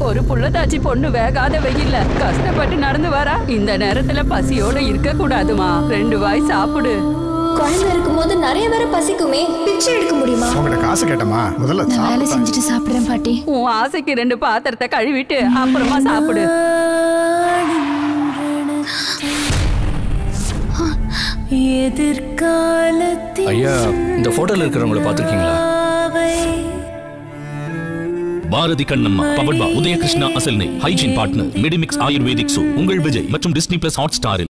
ஒரு புள்ளதாச்சி பொண்ணு வேகாத வெயில்ல கஷ்டப்பட்டு நடந்து வரா இந்த நேரத்துல பசியோட இருக்க கூடாதுமா ரெண்டு வாய் சாப்பிடு குழந்தை இருக்கும்போது நிறைய பேரை பசிக்குமே பிச்சை எடுக்க முடியுமா உங்கள்கிட்ட காசு கேட்டமா முதல்ல நான் வேலை சாப்பிடு. செஞ்சுட்டு சாப்பிடுறேன் பாட்டி உன் ஆசைக்கு ரெண்டு பாத்திரத்தை கழுவிட்டு அப்புறமா சாப்பிடு ஐயா இந்த போட்டோல இருக்கிறவங்கள பாத்திருக்கீங்களா பாரதி கண்ணம்மா பவர்பா உதயகிருஷ்ணா அசல்னை hygiene partner Medimix ayurvedic so உங்கள் விஜய் மற்றும் டிஸ்னி பிளஸ் ஹாட் ஸ்டாரில்